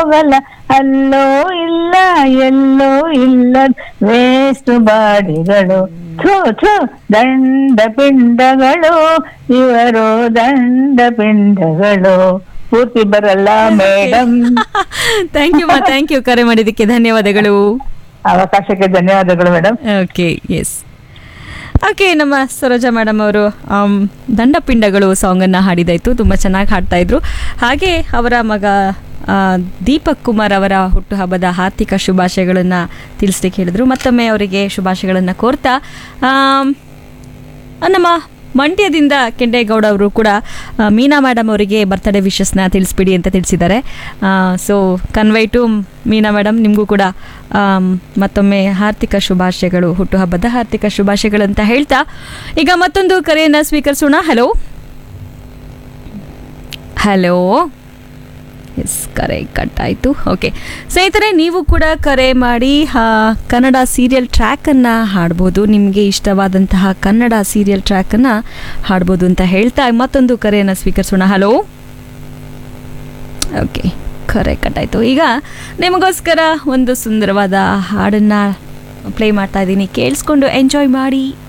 ಹೋಗಲ್ಲ ಅಲ್ಲೋ ಇಲ್ಲ ಎಲ್ಲೋ ಇಲ್ಲ ವೇಸ್ಟ್ ಬಾಡಿಗಳು ಥು ಥು ದಂಡ ಪಿಂಡಗಳು ಇವರು ದಂಡ ಪಿಂಡಗಳು ಪೂರ್ತಿ ಬರಲ್ಲ ಮೇಡಮ್ ಥ್ಯಾಂಕ್ ಯು ಮಾ ಥ್ಯಾಂಕ್ ಯು ಕರೆ ಮಾಡಿದ್ದಕ್ಕೆ ಧನ್ಯವಾದಗಳು ಅವಕಾಶಕ್ಕೆ ಧನ್ಯವಾದಗಳು ಮೇಡಮ್ ಓಕೆ ಎಸ್ ಓಕೆ ನಮ್ಮ ಸರೋಜಾ ಮೇಡಮ್ ಅವರು ಆಮ್, ದಂಡಪಿಂಡಗಳು ಸಾಂಗನ್ನು ಹಾಡಿದಾಯಿತು ತುಂಬ ಚೆನ್ನಾಗಿ ಹಾಡ್ತಾ ಇದ್ರು ಹಾಗೆ ಅವರ ಮಗ ಆ, ದೀಪಕ್ ಕುಮಾರ್ ಅವರ ಹುಟ್ಟುಹಬ್ಬದ ಆರ್ಥಿಕ ಶುಭಾಶಯಗಳನ್ನು ತಿಳಿಸ್ಲಿಕ್ಕೆ ಹೇಳಿದ್ರು ಮತ್ತೊಮ್ಮೆ ಅವರಿಗೆ ಶುಭಾಶಯಗಳನ್ನು ಕೋರ್ತಾ ಆಮ್, ನಮ್ಮ ಮಂಡ್ಯದಿಂದ ಕೆಂಡೇಗೌಡ ಅವರು ಕೂಡ ಆ, ಮೀನಾ ಮೇಡಮ್ ಅವರಿಗೆ ಬರ್ತ್ಡೇ ವಿಶಸ್ನ ತಿಳಿಸ್ಬಿಡಿ ಅಂತ ತಿಳಿಸಿದ್ದಾರೆ so convey to Meena madam ನಿಮಗೂ ಕೂಡ ಆಮ್, ಮತ್ತೊಮ್ಮೆ ಆರ್ಥಿಕ ಶುಭಾಶಯಗಳು ಹುಟ್ಟುಹಬ್ಬದ ಆರ್ಥಿಕ ಶುಭಾಶಯಗಳು ಅಂತ ಹೇಳ್ತಾ ಈಗ ಮತ್ತೊಂದು ಕರೆಯನ್ನು ಸ್ವೀಕರಿಸೋಣ ಹಲೋ ಹಲೋ ಎಸ್ ಕರೆ ಕಟ್ ಆಯಿತು ಓಕೆ ಸ್ನೇಹಿತರೆ ನೀವು ಕೂಡ ಕರೆ ಮಾಡಿ ಆ, ಕನ್ನಡ ಸೀರಿಯಲ್ ಟ್ರ್ಯಾಕನ್ನು ಹಾಡ್ಬೋದು ನಿಮಗೆ ಇಷ್ಟವಾದಂತಹ ಕನ್ನಡ ಸೀರಿಯಲ್ ಟ್ರ್ಯಾಕನ್ನು ಹಾಡ್ಬೋದು ಅಂತ ಹೇಳ್ತಾ ಮತ್ತೊಂದು ಕರೆಯನ್ನು ಸ್ವೀಕರಿಸೋಣ ಹಲೋ ಓಕೆ ಕರೆ ಕಟ್ಟಾಯಿತು ಈಗ ನಿಮಗೋಸ್ಕರ ಒಂದು ಸುಂದರವಾದ ಹಾಡನ್ನು ಪ್ಲೇ ಮಾಡ್ತಾ ಇದ್ದೀನಿ ಕೇಳಿಸ್ಕೊಂಡು ಎಂಜಾಯ್ ಮಾಡಿ